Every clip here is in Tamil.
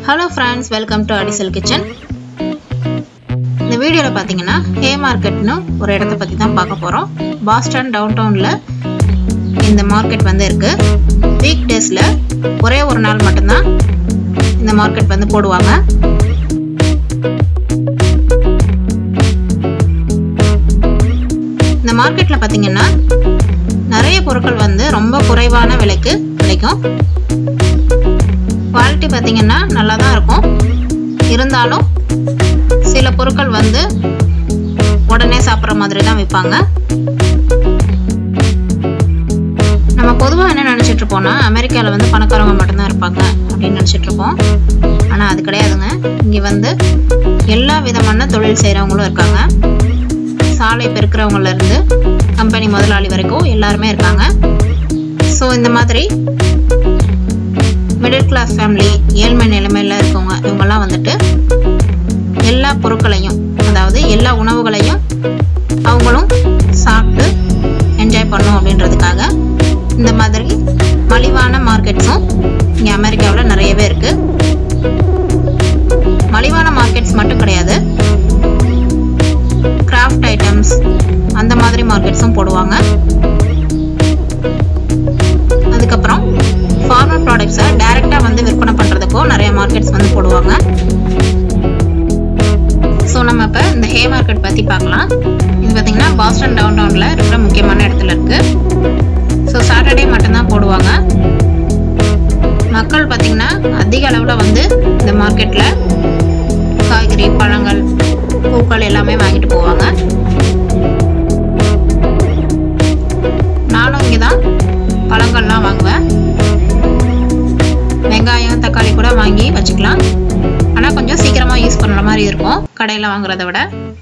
hello friends welcome to Adisal kitchen இந்த வீடியோவில் பார்த்தீங்கன்னா ஹே மார்க்கெட்னு ஒரு இடத்த பற்றி தான் பார்க்க போகிறோம் பாஸ்டன் டவுன் டவுனில் இந்த மார்க்கெட் வந்து இருக்குது வீக் டேஸில் ஒரே ஒரு நாள் மட்டும்தான் இந்த மார்க்கெட் வந்து போடுவாங்க இந்த மார்க்கெட்டில் பார்த்தீங்கன்னா நிறைய பொருட்கள் வந்து ரொம்ப குறைவான விலைக்கு கிடைக்கும் குவாலிட்டி பார்த்தீங்கன்னா நல்லா தான் இருக்கும் இருந்தாலும் சில பொருட்கள் வந்து உடனே சாப்பிட்ற மாதிரி தான் விற்பாங்க நம்ம பொதுவாக என்ன நினச்சிட்டு இருப்போம்னா அமெரிக்காவில் வந்து பணக்காரங்க மட்டும்தான் இருப்பாங்க அப்படின்னு நினச்சிட்டு இருப்போம் ஆனால் அது கிடையாதுங்க இங்கே வந்து எல்லா விதமான தொழில் செய்கிறவங்களும் இருக்காங்க சாலை பெருக்கிறவங்கலேருந்து கம்பெனி முதலாளி வரைக்கும் எல்லாருமே இருக்காங்க ஸோ இந்த மாதிரி மிடில் கிளாஸ் ஃபேமிலி ஏழ்மை நிலைமையில் இருக்கவங்க இவங்கெல்லாம் வந்துட்டு எல்லா பொருட்களையும் அதாவது எல்லா உணவுகளையும் அவங்களும் சாப்பிட்டு என்ஜாய் பண்ணும் அப்படின்றதுக்காக இந்த மாதிரி மலிவான மார்க்கெட்ஸும் இங்கே அமெரிக்காவில் நிறையவே இருக்கு மலிவான மார்க்கெட்ஸ் மட்டும் கிடையாது கிராஃப்ட் ஐட்டம்ஸ் அந்த மாதிரி மார்க்கெட்ஸும் போடுவாங்க அதுக்கப்புறம் ஃபார்மல் ப்ராடக்ட்ஸை டைரெக்டாக வந்து விற்பனை பண்ணுறதுக்கோ நிறைய மார்க்கெட்ஸ் வந்து போடுவாங்க ஸோ நம்ம இப்போ இந்த ஹே மார்க்கெட் பற்றி பார்க்கலாம் இது பார்த்திங்கன்னா பாஸ்டன் டவுன் டவுனில் இருக்கிற முக்கியமான இடத்துல இருக்குது ஸோ சாட்டர்டே மட்டும்தான் போடுவாங்க மக்கள் பார்த்திங்கன்னா அதிக அளவில் வந்து இந்த மார்க்கெட்டில் காய்கறி பழங்கள் பூக்கள் எல்லாமே வாங்கிட்டு போவாங்க நானும் இங்கே தான் பழங்கள்லாம் வாங்குவேன் வெங்காயம் தக்காளி கூட வாங்கி வச்சுக்கலாம் ஆனால் கொஞ்சம் சீக்கிரமாக யூஸ் பண்ணுற மாதிரி இருக்கும் கடையில் வாங்குறத விட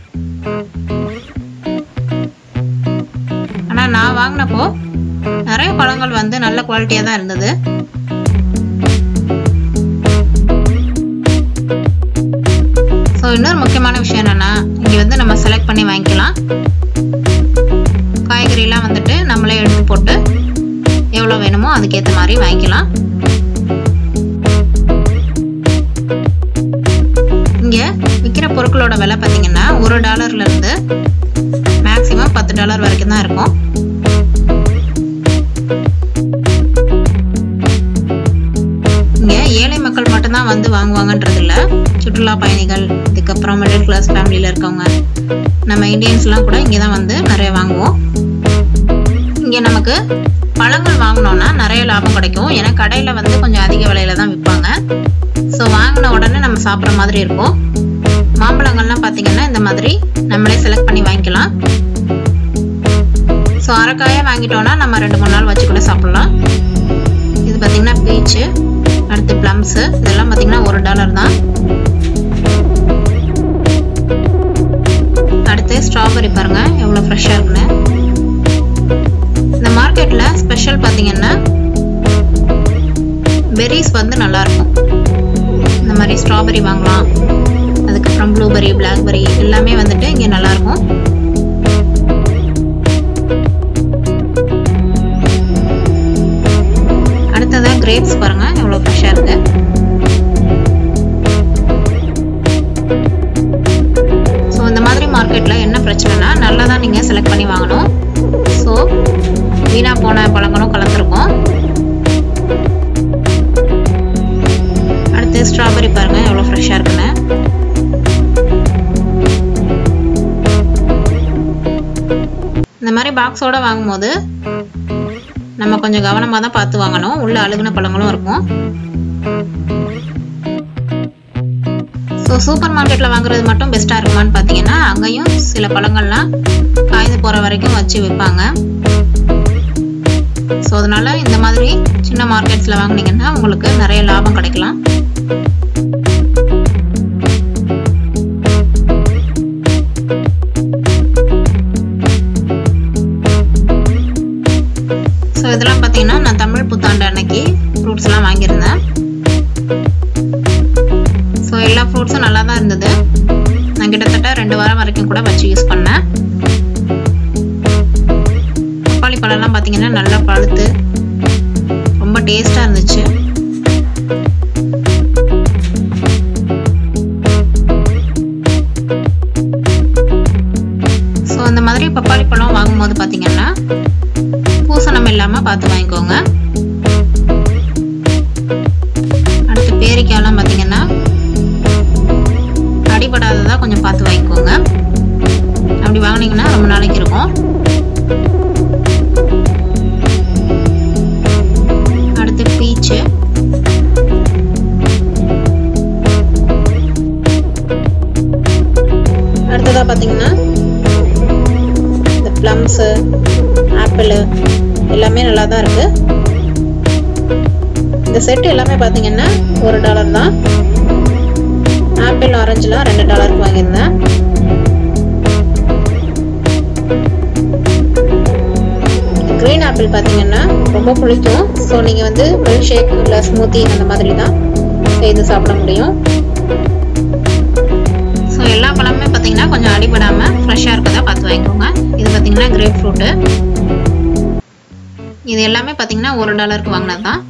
ஆனால் நான் வாங்கினப்போ நிறைய பழங்கள் வந்து நல்ல குவாலிட்டியாக தான் இருந்தது ஸோ இன்னொரு முக்கியமான விஷயம் என்னென்னா இங்கே வந்து நம்ம செலக்ட் பண்ணி வாங்கிக்கலாம் காய்கறிலாம் வந்துட்டு நம்மளே எடுத்து போட்டு எவ்வளோ வேணுமோ அதுக்கேற்ற மாதிரி வாங்கிக்கலாம் இங்கே விற்கிற பொருட்களோட விலை பார்த்தீங்கன்னா ஒரு டாலர்லேருந்து மேக்ஸிமம் பத்து டாலர் வரைக்கும் தான் இருக்கும் இங்கே ஏழை மக்கள் மட்டும்தான் வந்து வாங்குவாங்கன்றது இல்லை சுற்றுலா பயணிகள் இதுக்கப்புறம் மிடில் கிளாஸ் ஃபேமிலியில் இருக்கவங்க நம்ம இந்தியன்ஸ்லாம் கூட இங்கே தான் வந்து நிறைய வாங்குவோம் இங்கே நமக்கு பழங்கள் வாங்கினோன்னா நிறைய லாபம் கிடைக்கும் ஏன்னா கடையில் வந்து கொஞ்சம் அதிக விலையில தான் விற்பாங்க ஸோ வாங்கின உடனே நம்ம சாப்பிட்ற மாதிரி இருக்கும் மாம்பழங்கள்லாம் பார்த்தீங்கன்னா இந்த மாதிரி நம்மளே செலக்ட் பண்ணி வாங்கிக்கலாம் ஸோ அரைக்காயாக வாங்கிட்டோன்னா நம்ம ரெண்டு மூணு நாள் வச்சு கூட சாப்பிட்லாம் இது பார்த்தீங்கன்னா பீச்சு அடுத்து ப்ளம்ஸு இதெல்லாம் பார்த்தீங்கன்னா ஒரு டாலர் தான் அடுத்து ஸ்ட்ராபெரி பாருங்க எவ்வளோ ஃப்ரெஷ்ஷாக இருக்குன்னு இந்த மார்க்கெட்டில் ஸ்பெஷல் பார்த்தீங்கன்னா பெரிஸ் வந்து நல்லாயிருக்கும் இந்த மாதிரி ஸ்ட்ராபெரி வாங்கலாம் அதுக்கப்புறம் ப்ளூபெரி பிளாக்பெரி எல்லாமே வந்துட்டு இங்கே நல்லாயிருக்கும் அடுத்ததாக கிரேப்ஸ் பாருங்க எவ்வளோ ஃப்ரெஷ்ஷாக இருக்கு ஸோ இந்த மாதிரி மார்க்கெட்டில் என்ன பிரச்சனைனா நல்லா தான் நீங்கள் செலக்ட் பண்ணி வாங்கணும் ஸோ வீணாக போன பழங்களும் கலந்துருக்கும் அடுத்து ஸ்ட்ராபெரி பாருங்க எவ்வளோ ஃப்ரெஷ்ஷாக இருக்குன்னு இந்த மாதிரி பாக்ஸோட வாங்கும்போது நம்ம கொஞ்சம் கவனமாக தான் பார்த்து வாங்கணும் உள்ள அழுகுன பழங்களும் இருக்கும் ஸோ சூப்பர் மார்க்கெட்டில் வாங்குறது மட்டும் பெஸ்ட்டாக இருக்குமான்னு பார்த்தீங்கன்னா அங்கேயும் சில பழங்கள்லாம் காய்ந்து போகிற வரைக்கும் வச்சு விற்பாங்க ஸோ அதனால இந்த மாதிரி சின்ன மார்க்கெட்ஸில் வாங்கினீங்கன்னா உங்களுக்கு நிறைய லாபம் கிடைக்கலாம் ஸோ இதெல்லாம் பார்த்தீங்கன்னா நான் தமிழ் புத்தாண்டு அன்னைக்கு ஃப்ரூட்ஸ்லாம் வாங்கியிருந்தேன் ஸோ எல்லா ஃப்ரூட்ஸும் நல்லா தான் இருந்தது நான் கிட்டத்தட்ட ரெண்டு வாரம் வரைக்கும் கூட வச்சு யூஸ் பண்ணேன் பப்பாளி பழம்லாம் பார்த்தீங்கன்னா நல்லா பழுத்து ரொம்ப டேஸ்ட்டாக இருந்துச்சு இந்த மாதிரி பப்பாளி பழம் வாங்கும்போது பார்த்தீங்கன்னா பூசணம் இல்லாமல் பார்த்து வாங்கிக்கோங்க அடுத்து பேரிக்காயெல்லாம் பார்த்தீங்கன்னா அடிபடாததாக கொஞ்சம் பார்த்து வாங்கிக்கோங்க அப்படி வாங்கினீங்கன்னா ரொம்ப நாளைக்கு இருக்கும் அடுத்து பீச்சு அடுத்ததாக பார்த்தீங்கன்னா இந்த ப்ளம்ஸு ஆப்பிள் எல்லாமே நல்லா தான் இருக்கு இந்த செட் எல்லாமே பார்த்தீங்கன்னா ஒரு டாலர் தான் ஆப்பிள் ஆரஞ்சுலாம் ரெண்டு டாலருக்கு வாங்கியிருந்தேன் க்ரீன் ஆப்பிள் பார்த்தீங்கன்னா ரொம்ப பிடிக்கும் ஸோ நீங்கள் வந்து மில்க் ஷேக் இல்லை ஸ்மூத்தி அந்த மாதிரி தான் செய்து சாப்பிட முடியும் ஸோ எல்லா பழமுமே பார்த்தீங்கன்னா கொஞ்சம் அடிபடாமல் ஃப்ரெஷ்ஷாக இருக்கதா பார்த்து வாங்கிக்கோங்க இது பார்த்தீங்கன்னா கிரேப் ஃப்ரூட்டு இது எல்லாமே பார்த்தீங்கன்னா ஒரு டாலருக்கு வாங்கினது தான்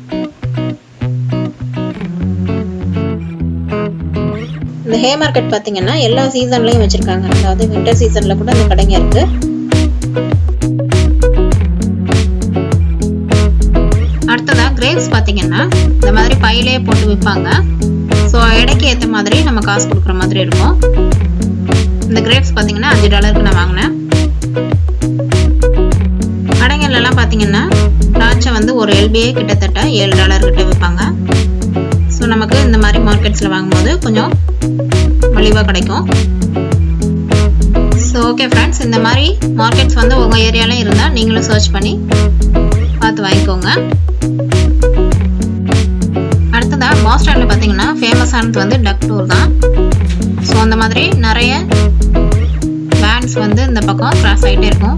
இந்த ஹே மார்க்கெட் பார்த்தீங்கன்னா எல்லா சீசன்லையும் வச்சுருக்காங்க அதாவது வின்டர் சீசனில் கூட இந்த கடைங்க இருக்குது அடுத்ததாக கிரேப்ஸ் பார்த்தீங்கன்னா இந்த மாதிரி பையிலே போட்டு விற்பாங்க ஸோ எடைக்கு ஏற்ற மாதிரி நம்ம காசு கொடுக்குற மாதிரி இருக்கும் இந்த கிரேப்ஸ் பார்த்தீங்கன்னா அஞ்சு டாலருக்கு நான் வாங்கினேன் கடைகள்லாம் பார்த்தீங்கன்னா திராட்சை வந்து ஒரு எல்பிஏ கிட்டத்தட்ட ஏழு டாலர் கிட்ட விற்பாங்க ஸோ நமக்கு இந்த மாதிரி மார்க்கெட்ஸில் வாங்கும்போது கொஞ்சம் மலிவாக கிடைக்கும் ஸோ ஓகே ஃப்ரெண்ட்ஸ் இந்த மாதிரி மார்க்கெட்ஸ் வந்து உங்கள் ஏரியாலையும் இருந்தால் நீங்களும் சர்ச் பண்ணி பார்த்து வாங்கிக்கோங்க அடுத்ததாக பாஸ்டனில் பார்த்தீங்கன்னா ஃபேமஸானது வந்து டக் டூர் தான் ஸோ அந்த மாதிரி நிறைய வேன்ஸ் வந்து இந்த பக்கம் கிராஸ் ஆகிட்டே இருக்கும்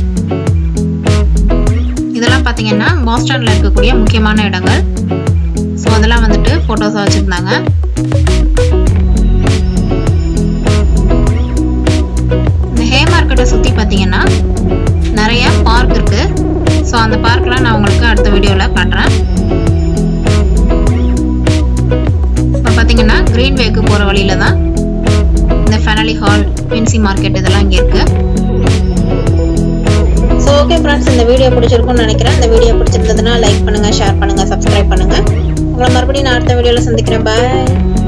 இதெல்லாம் பார்த்தீங்கன்னா பாஸ்டனில் இருக்கக்கூடிய முக்கியமான இடங்கள் ஸோ அதெல்லாம் வந்துட்டு ஃபோட்டோஸாக வச்சுருந்தாங்க இந்த ஹே மார்க்கெட்டை சுற்றி பார்த்தீங்கன்னா நிறைய பார்க் இருக்குது ஸோ அந்த பார்க்லாம் நான் உங்களுக்கு அடுத்த வீடியோவில் காட்டுறேன் இப்போ பார்த்தீங்கன்னா க்ரீன் வேக்கு போகிற வழியில தான் இந்த ஃபெனலி ஹால் பென்சி மார்க்கெட் இதெல்லாம் இங்கே இருக்கு ஸோ ஓகே ஃப்ரெண்ட்ஸ் இந்த வீடியோ பிடிச்சிருக்கும்னு நினைக்கிறேன் இந்த வீடியோ பிடிச்சிருந்ததுன்னா லைக் பண்ணுங்கள் ஷேர் பண்ணுங்கள் சப்ஸ்கிரைப் பண்ணுங்கள் உங்களை மறுபடியும் நான் அடுத்த வீடியோவில் சந்திக்கிறேன் பாய்